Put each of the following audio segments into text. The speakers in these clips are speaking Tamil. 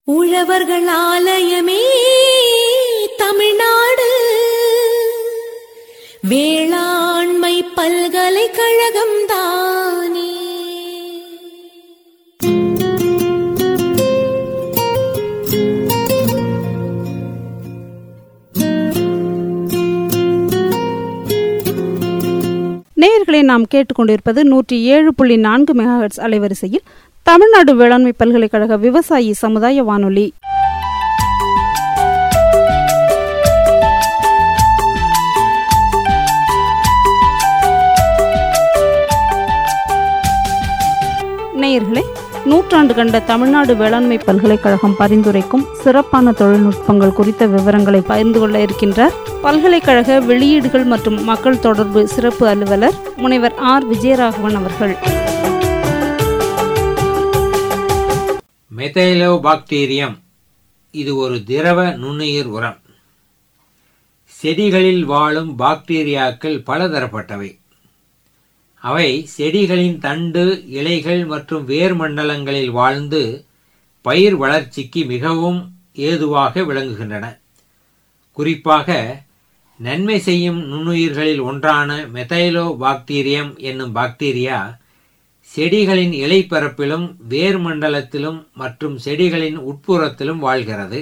உழவர்கள் ஆலயமே தமிழ்நாடு வேளாண்மை பல்கலைக்கழகம் தானே நேயர்களை நாம் கேட்டுக்கொண்டிருப்பது நூற்றி ஏழு புள்ளி நான்கு மெகாஹெட்ஸ் அலைவரிசையில் தமிழ்நாடு வேளாண்மை பல்கலைக்கழக விவசாயி சமுதாய வானொலி நேயர்களே நூற்றாண்டு கண்ட தமிழ்நாடு வேளாண்மை பல்கலைக்கழகம் பரிந்துரைக்கும் சிறப்பான தொழில்நுட்பங்கள் குறித்த விவரங்களை பகிர்ந்து கொள்ள இருக்கின்றார் பல்கலைக்கழக வெளியீடுகள் மற்றும் மக்கள் தொடர்பு சிறப்பு அலுவலர் முனைவர் ஆர் விஜயராகவன் அவர்கள் மெதைலோபாக்டீரியம் இது ஒரு திரவ நுண்ணுயிர் உரம் செடிகளில் வாழும் பாக்டீரியாக்கள் பலதரப்பட்டவை அவை செடிகளின் தண்டு இலைகள் மற்றும் வேர் மண்டலங்களில் வாழ்ந்து பயிர் வளர்ச்சிக்கு மிகவும் ஏதுவாக விளங்குகின்றன குறிப்பாக நன்மை செய்யும் நுண்ணுயிர்களில் ஒன்றான மெதைலோ பாக்டீரியம் என்னும் பாக்டீரியா செடிகளின் இலைப்பரப்பிலும் வேர் மண்டலத்திலும் மற்றும் செடிகளின் உட்புறத்திலும் வாழ்கிறது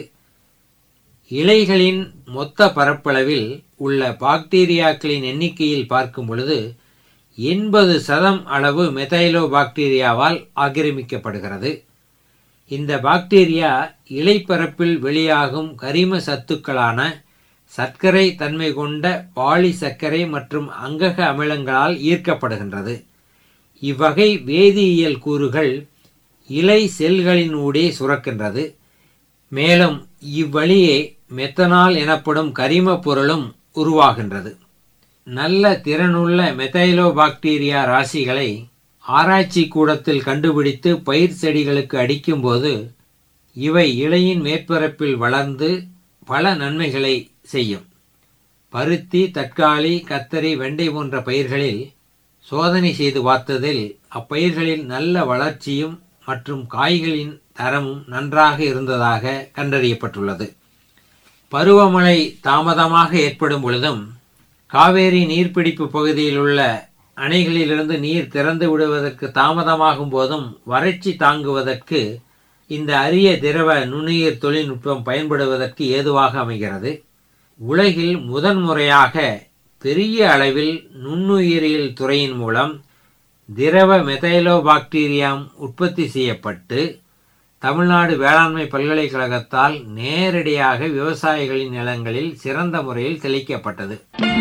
இலைகளின் மொத்த பரப்பளவில் உள்ள பாக்டீரியாக்களின் எண்ணிக்கையில் பார்க்கும் பொழுது எண்பது சதம் அளவு மெதைலோ பாக்டீரியாவால் ஆக்கிரமிக்கப்படுகிறது இந்த பாக்டீரியா இலைப்பரப்பில் வெளியாகும் கரிம சத்துக்களான சர்க்கரை தன்மை கொண்ட பாலி சர்க்கரை மற்றும் அங்கக அமிலங்களால் ஈர்க்கப்படுகின்றது இவ்வகை வேதியியல் கூறுகள் இலை செல்களினூடே சுரக்கின்றது மேலும் இவ்வழியே மெத்தனால் எனப்படும் கரிம பொருளும் உருவாகின்றது நல்ல திறனுள்ள மெதைலோ பாக்டீரியா ராசிகளை ஆராய்ச்சி கூடத்தில் கண்டுபிடித்து பயிர் செடிகளுக்கு அடிக்கும்போது இவை இலையின் மேற்பரப்பில் வளர்ந்து பல நன்மைகளை செய்யும் பருத்தி தற்காலி கத்தரி வெண்டை போன்ற பயிர்களில் சோதனை செய்து பார்த்ததில் அப்பயிர்களில் நல்ல வளர்ச்சியும் மற்றும் காய்களின் தரமும் நன்றாக இருந்ததாக கண்டறியப்பட்டுள்ளது பருவமழை தாமதமாக ஏற்படும் பொழுதும் காவேரி நீர்பிடிப்பு பகுதியில் உள்ள அணைகளிலிருந்து நீர் திறந்து விடுவதற்கு தாமதமாகும் போதும் வறட்சி தாங்குவதற்கு இந்த அரிய திரவ நுண்ணுயிர் தொழில்நுட்பம் பயன்படுவதற்கு ஏதுவாக அமைகிறது உலகில் முதன்முறையாக பெரிய அளவில் நுண்ணுயிரியல் துறையின் மூலம் திரவ மெதைலோ பாக்டீரியாம் உற்பத்தி செய்யப்பட்டு தமிழ்நாடு வேளாண்மை பல்கலைக்கழகத்தால் நேரடியாக விவசாயிகளின் நிலங்களில் சிறந்த முறையில் தெளிக்கப்பட்டது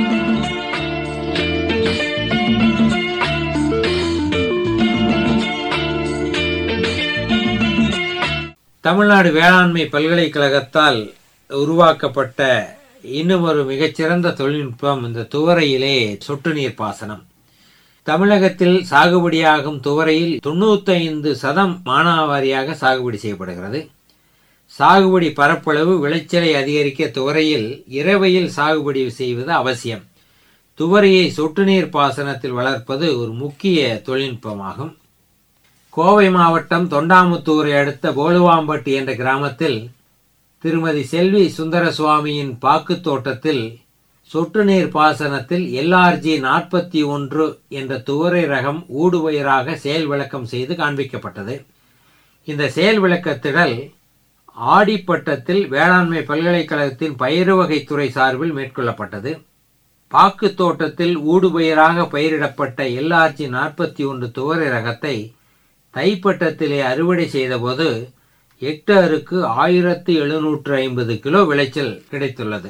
தமிழ்நாடு வேளாண்மை பல்கலைக்கழகத்தால் உருவாக்கப்பட்ட இன்னும் ஒரு மிகச்சிறந்த தொழில்நுட்பம் இந்த துவரையிலே சொட்டு நீர் பாசனம் தமிழகத்தில் சாகுபடியாகும் துவரையில் தொண்ணூத்தைந்து சதம் மானாவாரியாக சாகுபடி செய்யப்படுகிறது சாகுபடி பரப்பளவு விளைச்சலை அதிகரிக்க துவரையில் இரவையில் சாகுபடி செய்வது அவசியம் துவரையை சொட்டு நீர் பாசனத்தில் வளர்ப்பது ஒரு முக்கிய தொழில்நுட்பமாகும் கோவை மாவட்டம் தொண்டாமுத்தூரை அடுத்த போலுவாம்பட்டி என்ற கிராமத்தில் திருமதி செல்வி சுந்தர சுவாமியின் பாக்கு தோட்டத்தில் சொட்டு நீர் பாசனத்தில் எல்ஆர்ஜி நாற்பத்தி ஒன்று என்ற துவரை ரகம் ஊடுபயிராக செயல் விளக்கம் செய்து காண்பிக்கப்பட்டது இந்த செயல் விளக்கத்திடல் ஆடிப்பட்டத்தில் வேளாண்மை பல்கலைக்கழகத்தின் பயிறு வகைத்துறை சார்பில் மேற்கொள்ளப்பட்டது பாக்கு தோட்டத்தில் ஊடுபயிராக பயிரிடப்பட்ட எல்ஆர்ஜி நாற்பத்தி ஒன்று துவரை ரகத்தை தைப்பட்டத்திலே அறுவடை செய்தபோது ஹெக்டருக்கு ஆயிரத்து எழுநூற்று ஐம்பது கிலோ விளைச்சல் கிடைத்துள்ளது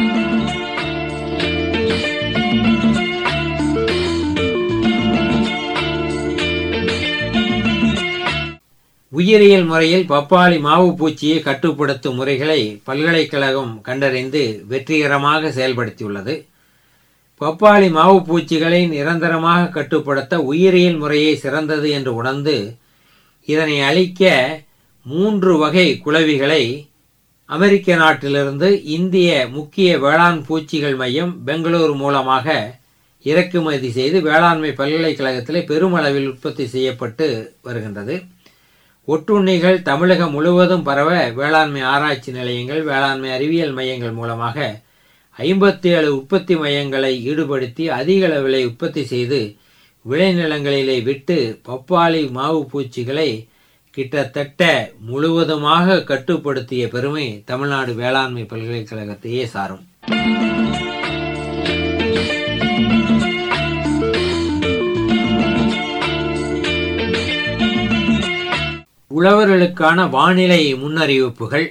உயிரியல் முறையில் பப்பாளி மாவு பூச்சியை கட்டுப்படுத்தும் முறைகளை பல்கலைக்கழகம் கண்டறிந்து வெற்றிகரமாக செயல்படுத்தியுள்ளது பப்பாளி மாவு பூச்சிகளை நிரந்தரமாக கட்டுப்படுத்த உயிரியல் முறையே சிறந்தது என்று உணர்ந்து இதனை அழிக்க மூன்று வகை குளவிகளை அமெரிக்க நாட்டிலிருந்து இந்திய முக்கிய வேளாண் பூச்சிகள் மையம் பெங்களூரு மூலமாக இறக்குமதி செய்து வேளாண்மை பல்கலைக்கழகத்திலே பெருமளவில் உற்பத்தி செய்யப்பட்டு வருகின்றது ஒட்டுண்ணிகள் தமிழகம் முழுவதும் பரவ வேளாண்மை ஆராய்ச்சி நிலையங்கள் வேளாண்மை அறிவியல் மையங்கள் மூலமாக ஐம்பத்தி ஏழு உற்பத்தி மையங்களை ஈடுபடுத்தி அதிக அளவிலே உற்பத்தி செய்து விளைநிலங்களிலே விட்டு பப்பாளி மாவு பூச்சிகளை கிட்டத்தட்ட முழுவதுமாக கட்டுப்படுத்திய பெருமை தமிழ்நாடு வேளாண்மை பல்கலைக்கழகத்தையே சாரும் உழவர்களுக்கான வானிலை முன்னறிவிப்புகள்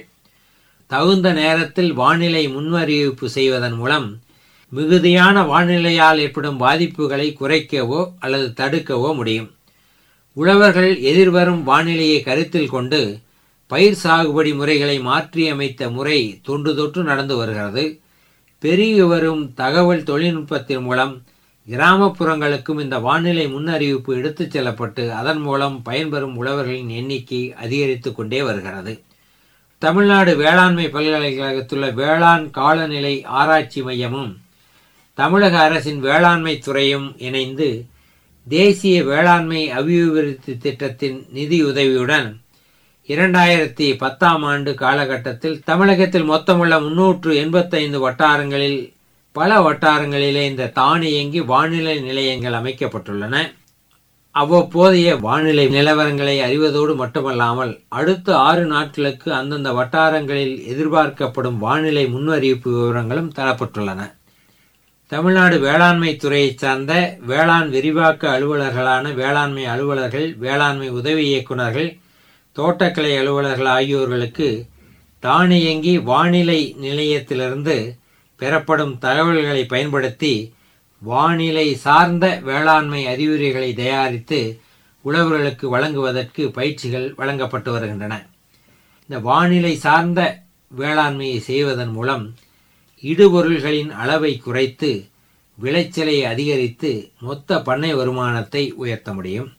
தகுந்த நேரத்தில் வானிலை முன்னறிவிப்பு செய்வதன் மூலம் மிகுதியான வானிலையால் ஏற்படும் பாதிப்புகளை குறைக்கவோ அல்லது தடுக்கவோ முடியும் உழவர்கள் எதிர்வரும் வானிலையை கருத்தில் கொண்டு பயிர் சாகுபடி முறைகளை மாற்றியமைத்த முறை தொன்று தொற்று நடந்து வருகிறது பெருகி வரும் தகவல் தொழில்நுட்பத்தின் மூலம் கிராமப்புறங்களுக்கும் இந்த வானிலை முன்னறிவிப்பு எடுத்துச் செல்லப்பட்டு அதன் மூலம் பயன்பெறும் உழவர்களின் எண்ணிக்கை அதிகரித்து கொண்டே வருகிறது தமிழ்நாடு வேளாண்மை பல்கலைக்கழகத்துள்ள வேளாண் காலநிலை ஆராய்ச்சி மையமும் தமிழக அரசின் வேளாண்மை துறையும் இணைந்து தேசிய வேளாண்மை அபிவிருத்தி திட்டத்தின் நிதியுதவியுடன் இரண்டாயிரத்தி பத்தாம் ஆண்டு காலகட்டத்தில் தமிழகத்தில் மொத்தமுள்ள முன்னூற்று எண்பத்தைந்து வட்டாரங்களில் பல வட்டாரங்களிலே இந்த தானியங்கி வானிலை நிலையங்கள் அமைக்கப்பட்டுள்ளன அவ்வப்போதைய வானிலை நிலவரங்களை அறிவதோடு மட்டுமல்லாமல் அடுத்த ஆறு நாட்களுக்கு அந்தந்த வட்டாரங்களில் எதிர்பார்க்கப்படும் வானிலை முன்னறிவிப்பு விவரங்களும் தரப்பட்டுள்ளன தமிழ்நாடு வேளாண்மை துறையைச் சார்ந்த வேளாண் விரிவாக்க அலுவலர்களான வேளாண்மை அலுவலர்கள் வேளாண்மை உதவி இயக்குநர்கள் தோட்டக்கலை அலுவலர்கள் ஆகியோர்களுக்கு தானியங்கி வானிலை நிலையத்திலிருந்து பெறப்படும் தகவல்களை பயன்படுத்தி வானிலை சார்ந்த வேளாண்மை அறிவுரைகளை தயாரித்து உழவர்களுக்கு வழங்குவதற்கு பயிற்சிகள் வழங்கப்பட்டு வருகின்றன இந்த வானிலை சார்ந்த வேளாண்மையை செய்வதன் மூலம் இடுபொருள்களின் அளவை குறைத்து விளைச்சலை அதிகரித்து மொத்த பண்ணை வருமானத்தை உயர்த்த முடியும்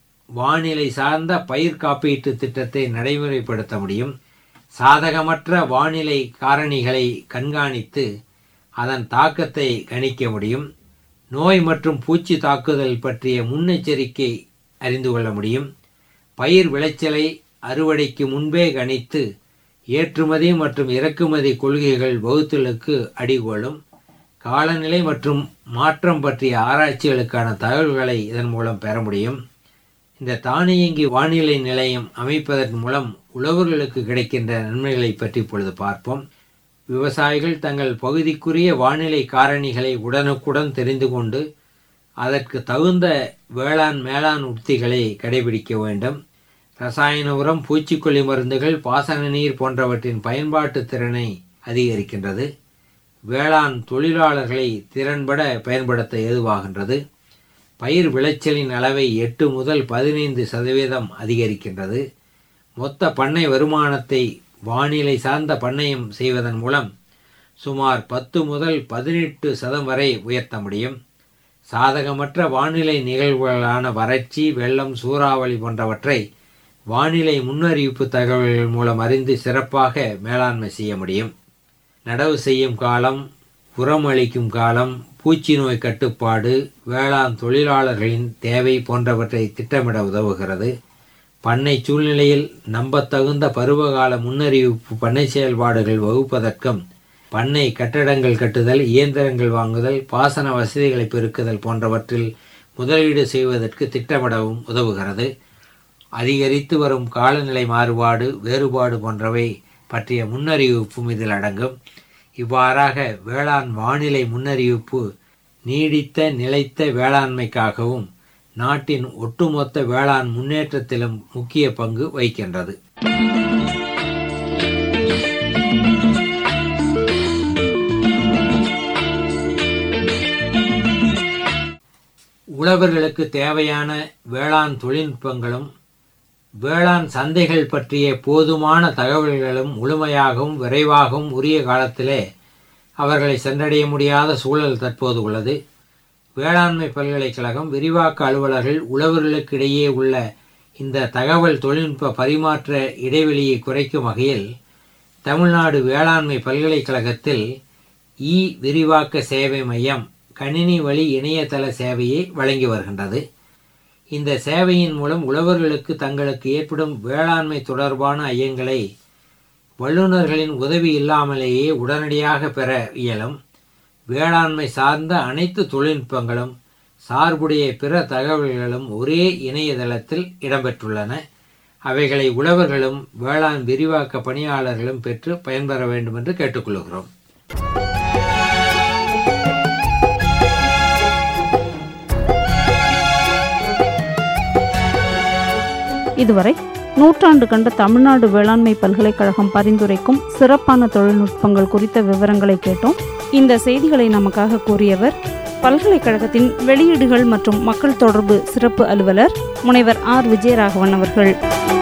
வானிலை சார்ந்த பயிர் காப்பீட்டு திட்டத்தை நடைமுறைப்படுத்த முடியும் சாதகமற்ற வானிலை காரணிகளை கண்காணித்து அதன் தாக்கத்தை கணிக்க முடியும் நோய் மற்றும் பூச்சி தாக்குதல் பற்றிய முன்னெச்சரிக்கை அறிந்து கொள்ள முடியும் பயிர் விளைச்சலை அறுவடைக்கு முன்பே கணித்து ஏற்றுமதி மற்றும் இறக்குமதி கொள்கைகள் வகுத்தலுக்கு அடிகோலும் காலநிலை மற்றும் மாற்றம் பற்றிய ஆராய்ச்சிகளுக்கான தகவல்களை இதன் மூலம் பெற முடியும் இந்த தானியங்கி வானிலை நிலையம் அமைப்பதன் மூலம் உழவர்களுக்கு கிடைக்கின்ற நன்மைகளை பற்றி இப்பொழுது பார்ப்போம் விவசாயிகள் தங்கள் பகுதிக்குரிய வானிலை காரணிகளை உடனுக்குடன் தெரிந்து கொண்டு அதற்கு தகுந்த வேளாண் மேலாண் உத்திகளை கடைபிடிக்க வேண்டும் ரசாயன உரம் பூச்சிக்கொல்லி மருந்துகள் பாசன நீர் போன்றவற்றின் பயன்பாட்டு திறனை அதிகரிக்கின்றது வேளாண் தொழிலாளர்களை திறன்பட பயன்படுத்த ஏதுவாகின்றது பயிர் விளைச்சலின் அளவை எட்டு முதல் பதினைந்து சதவீதம் அதிகரிக்கின்றது மொத்த பண்ணை வருமானத்தை வானிலை சார்ந்த பண்ணையம் செய்வதன் மூலம் சுமார் பத்து முதல் பதினெட்டு சதம் வரை உயர்த்த முடியும் சாதகமற்ற வானிலை நிகழ்வுகளான வறட்சி வெள்ளம் சூறாவளி போன்றவற்றை வானிலை முன்னறிவிப்பு தகவல்கள் மூலம் அறிந்து சிறப்பாக மேலாண்மை செய்ய முடியும் நடவு செய்யும் காலம் உரம் அளிக்கும் காலம் பூச்சி நோய் கட்டுப்பாடு வேளாண் தொழிலாளர்களின் தேவை போன்றவற்றை திட்டமிட உதவுகிறது பண்ணை சூழ்நிலையில் நம்பத்தகுந்த பருவகால முன்னறிவிப்பு பண்ணை செயல்பாடுகள் வகுப்பதற்கும் பண்ணை கட்டடங்கள் கட்டுதல் இயந்திரங்கள் வாங்குதல் பாசன வசதிகளை பெருக்குதல் போன்றவற்றில் முதலீடு செய்வதற்கு திட்டமிடவும் உதவுகிறது அதிகரித்து வரும் காலநிலை மாறுபாடு வேறுபாடு போன்றவை பற்றிய முன்னறிவிப்பும் இதில் அடங்கும் இவ்வாறாக வேளாண் வானிலை முன்னறிவிப்பு நீடித்த நிலைத்த வேளாண்மைக்காகவும் நாட்டின் ஒட்டுமொத்த வேளாண் முன்னேற்றத்திலும் முக்கிய பங்கு வகிக்கின்றது உழவர்களுக்கு தேவையான வேளாண் தொழில்நுட்பங்களும் வேளாண் சந்தைகள் பற்றிய போதுமான தகவல்களும் முழுமையாகவும் விரைவாகவும் உரிய காலத்திலே அவர்களை சென்றடைய முடியாத சூழல் தற்போது உள்ளது வேளாண்மை பல்கலைக்கழகம் விரிவாக்க அலுவலர்கள் உழவர்களுக்கிடையே உள்ள இந்த தகவல் தொழில்நுட்ப பரிமாற்ற இடைவெளியை குறைக்கும் வகையில் தமிழ்நாடு வேளாண்மை பல்கலைக்கழகத்தில் இ விரிவாக்க சேவை மையம் கணினி வழி இணையதள சேவையை வழங்கி வருகின்றது இந்த சேவையின் மூலம் உழவர்களுக்கு தங்களுக்கு ஏற்படும் வேளாண்மை தொடர்பான ஐயங்களை வல்லுநர்களின் உதவி இல்லாமலேயே உடனடியாக பெற இயலும் வேளாண்மை சார்ந்த அனைத்து தொழில்நுட்பங்களும் சார்புடைய பிற தகவல்களும் ஒரே இணையதளத்தில் இடம்பெற்றுள்ளன அவைகளை உழவர்களும் வேளாண் விரிவாக்க பணியாளர்களும் பெற்று பயன்பெற வேண்டும் என்று கேட்டுக்கொள்கிறோம் இதுவரை நூற்றாண்டு கண்ட தமிழ்நாடு வேளாண்மை பல்கலைக்கழகம் பரிந்துரைக்கும் சிறப்பான தொழில்நுட்பங்கள் குறித்த விவரங்களை கேட்டோம் இந்த செய்திகளை நமக்காக கூறியவர் பல்கலைக்கழகத்தின் வெளியீடுகள் மற்றும் மக்கள் தொடர்பு சிறப்பு அலுவலர் முனைவர் ஆர் விஜயராகவன் அவர்கள்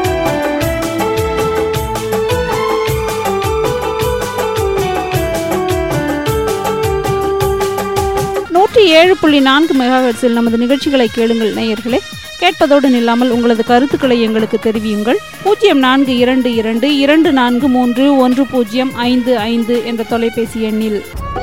நூற்றி ஏழு புள்ளி நான்கு மெகாஹெட்ஸில் நமது நிகழ்ச்சிகளை கேளுங்கள் நேயர்களே கேட்பதோடு நில்லாமல் உங்களது கருத்துக்களை எங்களுக்கு தெரிவியுங்கள் பூஜ்ஜியம் நான்கு இரண்டு இரண்டு இரண்டு நான்கு மூன்று ஒன்று பூஜ்ஜியம் ஐந்து ஐந்து என்ற தொலைபேசி எண்ணில்